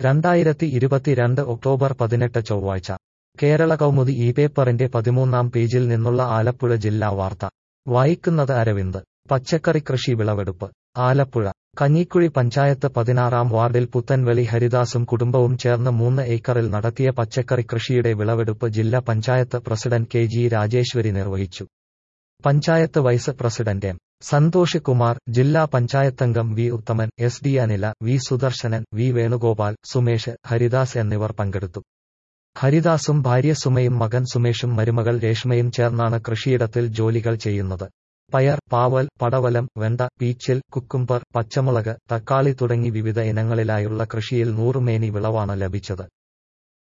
രണ്ടായിരത്തി ഇരുപത്തിരണ്ട് ഒക്ടോബർ പതിനെട്ട് ചൊവ്വാഴ്ച കേരള കൗമുദി ഈ പേപ്പറിന്റെ പതിമൂന്നാം പേജിൽ നിന്നുള്ള ആലപ്പുഴ ജില്ലാ വാർത്ത വായിക്കുന്നത് അരവിന്ദ് പച്ചക്കറി കൃഷി വിളവെടുപ്പ് ആലപ്പുഴ കഞ്ഞിക്കുഴി പഞ്ചായത്ത് പതിനാറാം വാർഡിൽ പുത്തൻവെളി ഹരിദാസും കുടുംബവും ചേർന്ന് മൂന്ന് ഏക്കറിൽ നടത്തിയ പച്ചക്കറി കൃഷിയുടെ വിളവെടുപ്പ് ജില്ലാ panchayat president K G Rajeswari നിർവഹിച്ചു panchayat vice president M Santhosh Kumar ജില്ലാ പഞ്ചായത്തംഗം V Uthaman S D Anila V Sudarsanan V Venugopal Sumesh Haridas എന്നിവർ പങ്കെടുത്തു ഹരിദാസും ഭാര്യ സുമയും മകൻ സുമേഷും മരുമകൾ രേഷ്മയും ചേർന്നാണ് കൃഷിയിടത്തിൽ ജോലികൾ ചെയ്യുന്നത് പയർ പാവൽ പടവലം വെണ്ട പീച്ചിൽ കുക്കുംബർ പച്ചമുളക് തക്കാളി തുടങ്ങി വിവിധ ഇനങ്ങളിലായുള്ള കൃഷിയിൽ നൂറുമേനി വിളവാണ് ലഭിച്ചത്